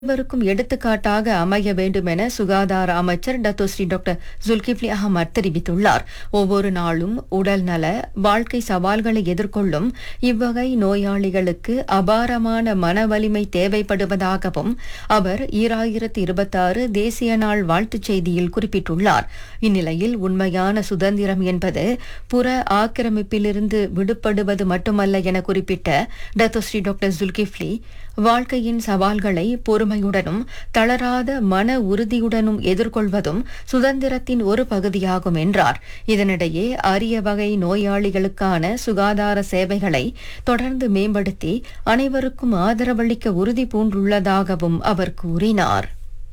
அனைவருக்கும் எடுத்துக்காட்டாக அமைய வேண்டும் என சுகாதார அமைச்சர் டத்தோஸ்ரீ டாக்டர் ஜுல்கிப்லி அகமது தெரிவித்துள்ளார் ஒவ்வொரு நாளும் உடல் நல வாழ்க்கை சவால்களை எதிர்கொள்ளும் இவ்வகை நோயாளிகளுக்கு அபாரமான மன வலிமை தேவைப்படுவதாகவும் அவர் ஈராயிரத்து இருபத்தாறு தேசிய நாள் வாழ்த்துச் செய்தியில் குறிப்பிட்டுள்ளார் இந்நிலையில் உண்மையான சுதந்திரம் என்பது புற ஆக்கிரமிப்பிலிருந்து விடுபடுவது மட்டுமல்ல என குறிப்பிட்ட டத்தோஸ்ரீ டாக்டர் ஜுல்கிப்லி வாழ்க்கையின் சவால்களை பொறுமையுடனும் தளராத மன உறுதியுடனும் எதிர்கொள்வதும் சுதந்திரத்தின் ஒரு பகுதியாகும் என்றார் இதனிடையே அரிய வகை நோயாளிகளுக்கான சுகாதார சேவைகளை தொடர்ந்து மேம்படுத்தி அனைவருக்கும் ஆதரவளிக்க உறுதி பூண்டுள்ளதாகவும் அவர் கூறினார்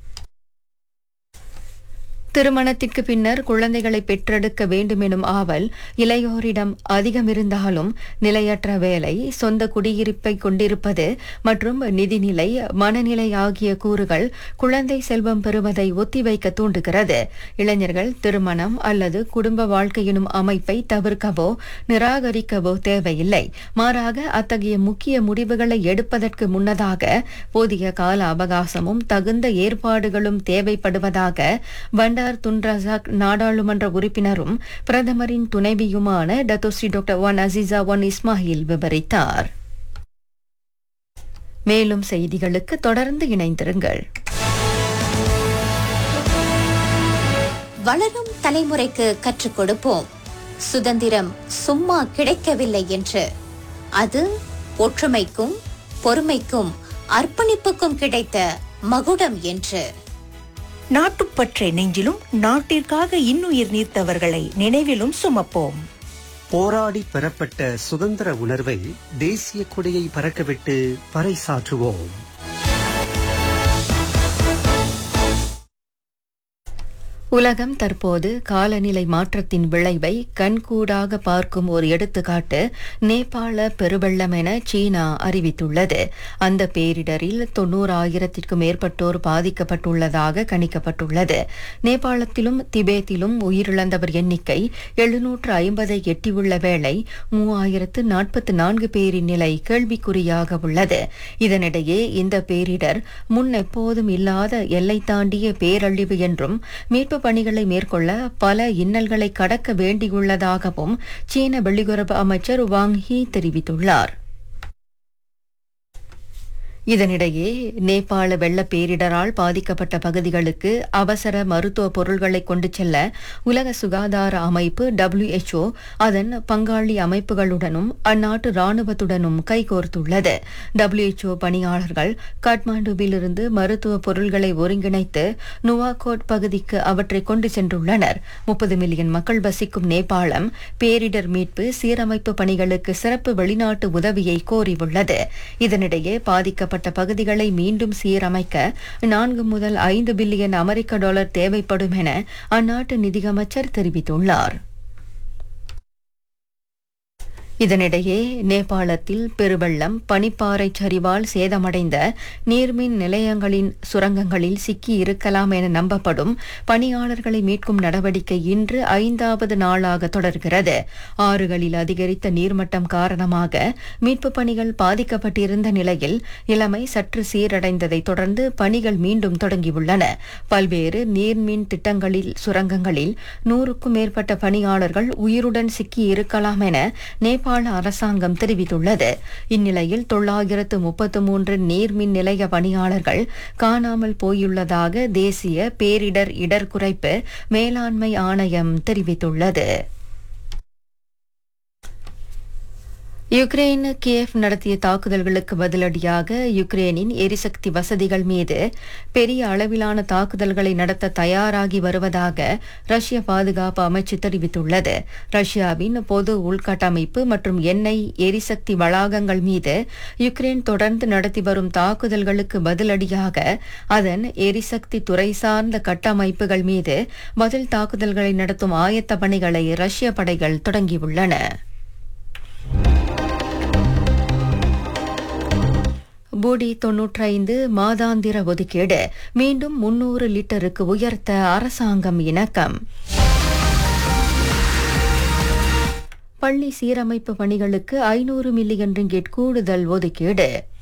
திருமணத்திற்கு பின்னர் குழந்தைகளை பெற்றெடுக்க வேண்டுமெனும் ஆவல் இளையோரிடம் அதிகம் இருந்தாலும் நிலையற்ற வேலை சொந்த குடியிருப்பை கொண்டிருப்பது மற்றும் நிதிநிலை மனநிலை ஆகிய கூறுகள் குழந்தை செல்வம் பெறுவதை ஒத்திவைக்க தூண்டுகிறது இளைஞர்கள் திருமணம் அல்லது குடும்ப வாழ்க்கை எனும் அமைப்பை தவிர்க்கவோ நிராகரிக்கவோ தேவையில்லை மாறாக அத்தகைய முக்கிய முடிவுகளை எடுப்பதற்கு முன்னதாக போதிய கால அவகாசமும் தகுந்த ஏற்பாடுகளும் தேவைப்படுவதாக பண்டார் துன்ரசாக் நாடாளுமன்ற உறுப்பினரும் பிரதமரின் துணைவியுமான Datuk Seri doctor Wan Azizah Wan Ismail விவரித்தார் மேலும் செய்திகளுக்கு தொடர்ந்து இணைந்திருங்கள் வளரும் தலைமுறைக்கு கற்றுக் கொடுப்போம் சுதந்திரம் சும்மா கிடைக்கவில்லை என்று அது ஒற்றுமைக்கும் பொறுமைக்கும் அர்ப்பணிப்புக்கும் கிடைத்த மகுடம் என்று நாட்டுப்பற்றை நெஞ்சிலும் நாட்டிற்காக இன்னுயிர் நீர்த்தவர்களை நினைவிலும் சுமப்போம் போராடி பெறப்பட்ட சுதந்திர உணர்வை தேசிய கொடியை பறக்கவிட்டு பறைசாற்றுவோம் உலகம் தற்போது காலநிலை மாற்றத்தின் விளைவை கண்கூடாக பார்க்கும் ஒரு எடுத்துக்காட்டு நேபாள பெருவெள்ளம் என சீனா அறிவித்துள்ளது அந்த பேரிடரில் தொன்னூறாயிரத்திற்கும் மேற்பட்டோர் பாதிக்கப்பட்டுள்ளதாக கணிக்கப்பட்டுள்ளது நேபாளத்திலும் திபேத்திலும் உயிரிழந்தவர் எண்ணிக்கை எழுநூற்று ஐம்பதை எட்டியுள்ள வேளை மூவாயிரத்து நாற்பத்து நான்கு பேரின் நிலை கேள்விக்குறியாக உள்ளது இதனிடையே இந்த பேரிடர் முன் எப்போதும் இல்லாத எல்லை தாண்டிய பேரழிவு என்றும் மீட்பு பணிகளை மேற்கொள்ள பல இன்னல்களை கடக்க வேண்டியுள்ளதாகவும் சீன வெளியுறவு அமைச்சர் வாங் ஹி தெரிவித்துள்ளார் இதனிடையே நேபாள வெள்ள பேரிடரால் பாதிக்கப்பட்ட பகுதிகளுக்கு அவசர மருத்துவ பொருள்களை கொண்டு செல்ல உலக சுகாதார அமைப்பு டபிள்யூஎச்ஓ அதன் பங்காளி அமைப்புகளுடனும் அந்நாட்டு ராணுவத்துடனும் கைகோர்த்துள்ளது டபிள்யூஎச்ஓ பணியாளர்கள் காட்மாண்டுவிலிருந்து மருத்துவ பொருள்களை ஒருங்கிணைத்து நுவாகோட் பகுதிக்கு அவற்றை கொண்டு சென்றுள்ளனர் முப்பது மில்லியன் மக்கள் வசிக்கும் நேபாளம் பேரிடர் மீட்பு சீரமைப்பு பணிகளுக்கு சிறப்பு வெளிநாட்டு உதவியை கோரியுள்ளது இதனிடையே பாதிக்கப்பட்ட பாதிக்கப்பட்ட பகுதிகளை மீண்டும் சீரமைக்க நான்கு முதல் ஐந்து பில்லியன் அமெரிக்க டாலர் தேவைப்படும் என அந்நாட்டு நிதியமைச்சர் தெரிவித்துள்ளார் இதனிடையே நேபாளத்தில் பெருவெள்ளம் பனிப்பாறை சரிவால் சேதமடைந்த நீர்மின் நிலையங்களின் சுரங்கங்களில் சிக்கி இருக்கலாம் என நம்பப்படும் பணியாளர்களை மீட்கும் நடவடிக்கை இன்று ஐந்தாவது நாளாக தொடர்கிறது ஆறுகளில் அதிகரித்த நீர்மட்டம் காரணமாக மீட்புப் பணிகள் பாதிக்கப்பட்டிருந்த நிலையில் நிலைமை சற்று சீரடைந்ததை தொடர்ந்து பணிகள் மீண்டும் தொடங்கியுள்ளன பல்வேறு நீர்மின் திட்டங்களில் சுரங்கங்களில் நூறுக்கும் மேற்பட்ட பணியாளர்கள் உயிருடன் சிக்கி இருக்கலாம் என நேபாள நேபாள அரசாங்கம் தெரிவித்துள்ளது இந்நிலையில் தொள்ளாயிரத்து முப்பத்து மூன்று நீர்மின் நிலைய பணியாளர்கள் காணாமல் போயுள்ளதாக தேசிய பேரிடர் இடர் குறைப்பு மேலாண்மை ஆணையம் தெரிவித்துள்ளது யுக்ரைன் கியேவ் நடத்திய தாக்குதல்களுக்கு பதிலடியாக யுக்ரைனின் எரிசக்தி வசதிகள் மீது பெரிய அளவிலான தாக்குதல்களை நடத்த தயாராகி வருவதாக ரஷ்ய பாதுகாப்பு அமைச்சு தெரிவித்துள்ளது ரஷ்யாவின் பொது உள்கட்டமைப்பு மற்றும் எண்ணெய் எரிசக்தி வளாகங்கள் மீது யுக்ரைன் தொடர்ந்து நடத்தி வரும் தாக்குதல்களுக்கு பதிலடியாக அதன் எரிசக்தி துறை சார்ந்த கட்டமைப்புகள் மீது பதில் தாக்குதல்களை நடத்தும் ஆயத்த பணிகளை ரஷ்ய படைகள் தொடங்கியுள்ளன பூடி தொன்னூற்றைந்து மாதாந்திர ஒதுக்கீடு மீண்டும் முன்னூறு லிட்டருக்கு உயர்த்த அரசாங்கம் இணக்கம் பள்ளி சீரமைப்பு பணிகளுக்கு ஐநூறு மில்லியன் ரிங்கெட் கூடுதல் ஒதுக்கீடு